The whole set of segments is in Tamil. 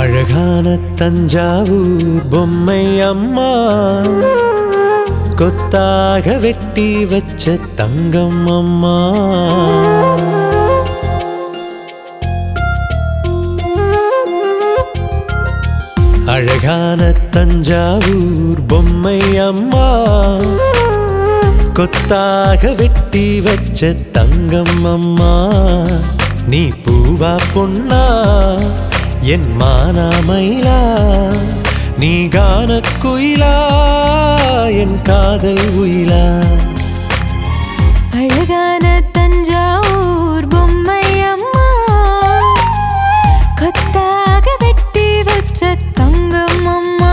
அழகான தஞ்சாவூர் பொம்மை அம்மா கொத்தாக வெட்டி வச்ச தங்கம் அம்மா அழகான தஞ்சாவூர் பொம்மை அம்மா கொத்தாக வெட்டி வச்ச தங்கம் அம்மா நீ பூவா பொன்னா என் மானாமயிலா நீ கான குயிலா என் காதல் உயிலா அழகான தஞ்சாவூர் பொம்மை அம்மா கொத்தாக வெட்டி வச்ச தங்கம் அம்மா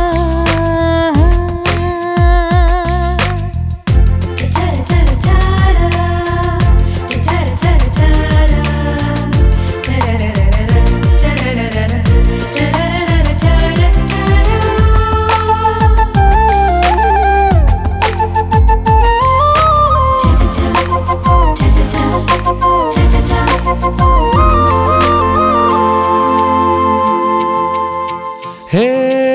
ஹே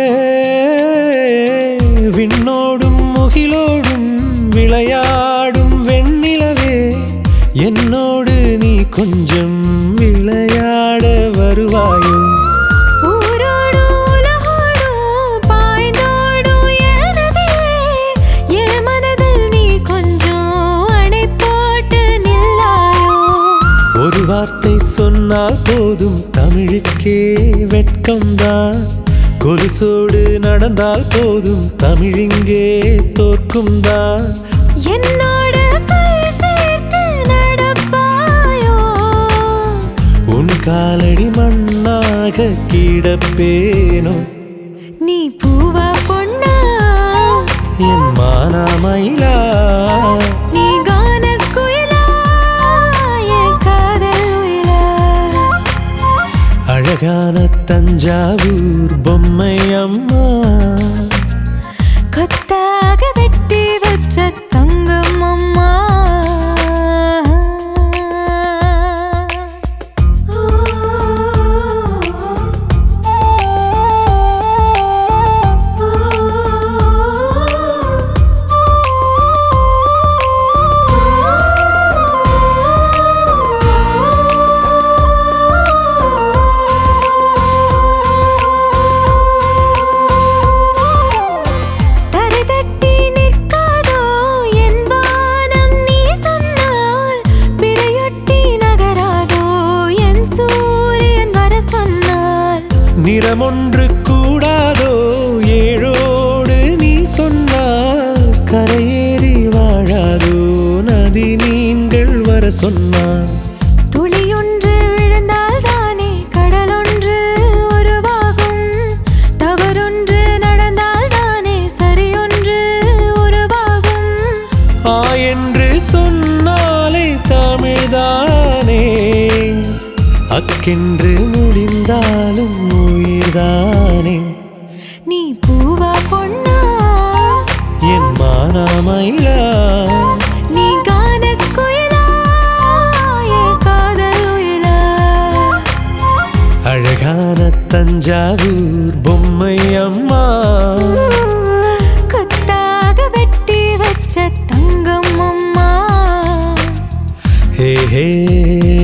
விண்ணோடும் முகிலோடும் விளையாடும் வெண்ணிலவே என்னோடு நீ கொஞ்சம் விளையாட வருவாயோ ஊரோடும் உலகோடும் பாய்ந்தோடும் எனதே என் மனதில் நீ கொஞ்சம் அணை போட்டு நில்லாயோ ஒரு வார்த்தை சொன்னால் போதும் தமிழுக்கே வெட்கம்தான் கொலுசோடு நடந்தால் போதும் தமிழிங்கே தோற்கும் தான் என்னோட கை சேர்த்து நடப்பாயோ உன் காலடி மண்ணாக கிடப்பேனோ நீ பூவா பொண்ணா என் மானாமயிலா நீ கான குயிலா என் காதல் உயிலா அழகான தஞ்சாவூர் பொம்மை அம்மா கொத்தாக வெட்டி வச்ச தங்கம் அம்மா தரை தட்டி நிற்காதோ என் வானம் நீ சொன்னால் பிறையொட்டி நகராதோ என் சூரியன் வர சொன்னால் நிறமொன்று கூடாதோ ஏழோடு நீ சொன்னால் கரையேறி வாழாதோ நதி மீன்கள் வர சொன்னான் துளியொன்று விழுந்தால் தானே கடலொன்று உருவாகும் தவறொன்று நடந்தால் தானே சரியொன்று உருவாகும் ஆ என்று சொன்னாலே தமிழ்தானே அக்கென்று முடிந்தாலும் உயிர்தானே நீ பூவா பொண்ணா என் மானாமயிலா நீ கான குயிலா என் காதல் உயிலா அழகான தஞ்சாவூர் பொம்மை அம்மா கொத்தாக வெட்டி வச்ச தங்கம் அம்மா ஹே ஹே